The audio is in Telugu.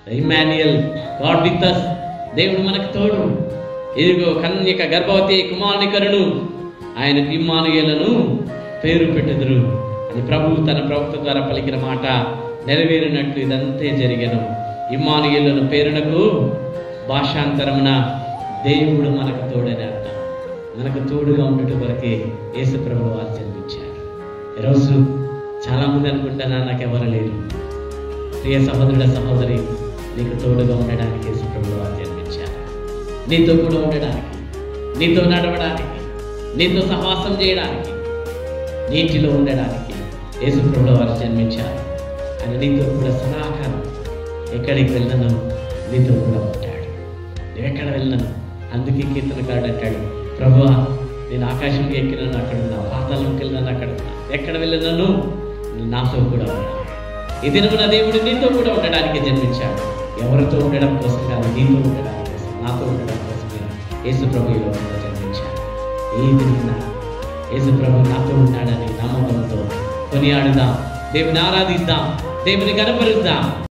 ఇమాన్యుయల్ గాడ్ విత్ అస్ దేవుడు మనకు తోడు ఇదిగో కన్యక గర్భవతి కుమారుని కరుణు ఆయనకు ఇమ్మానుయేలను పేరు పెట్టుదురు అని ప్రభువు తన ప్రవక్త ద్వారా పలికిన మాట నెరవేరినట్లు ఇదంతే జరిగను ఇమ్మానుయేలను పేరునకు భాషాంతరమున దేవుడు మనకు తోడని అర్థం మనకు తోడుగా ఉండటం వరకే యేసు ప్రభు వారు జన్మించారు ఈరోజు చాలా మంది అనుకుంటానా నాకు ఎవరు లేరు ప్రియ సహోదరుడ సహోదరి నీకు తోడుగా ఉండడానికి యేసు ప్రభు వారు జన్మించారు నీతో కూడా ఉండడానికి నీతో నడవడానికి నీతో సహవాసం చేయడానికి నీటిలో ఉండడానికి యేసు ప్రభు వారు జన్మించారు ఆయన నీతో కూడా సదాకాలం ఎక్కడికి వెళ్ళను నీతో కూడా ఉంటాడు నువ్వు ఎక్కడ వెళ్ళను అందుకే కీర్తనకాడు అంటాడు ప్రభువా నేను ఆకాశంకి ఎక్కినాను అక్కడ ఉన్నా పాతాళంకి వెళ్ళినాను అక్కడ ఉన్నా ఎక్కడ వెళ్ళినాను నువ్వు నాతో కూడా ఉన్నా ఈ దినమున దేవుడు నీతో కూడా ఉండడానికి జన్మించాడు ఎవరితో ఉండడం కోసం కాదు నీతో ఉండడానికి కోసం నాతో ఉండడం కోసమే యేసు ప్రభు ఈ లోకంలో జన్మించాడు ఈ దినమున యేసు ప్రభు నాతో ఉన్నాడని నమ్మకంతో కొనియాడుదాం దేవుని ఆరాధిద్దాం దేవుని కనపరుద్దాం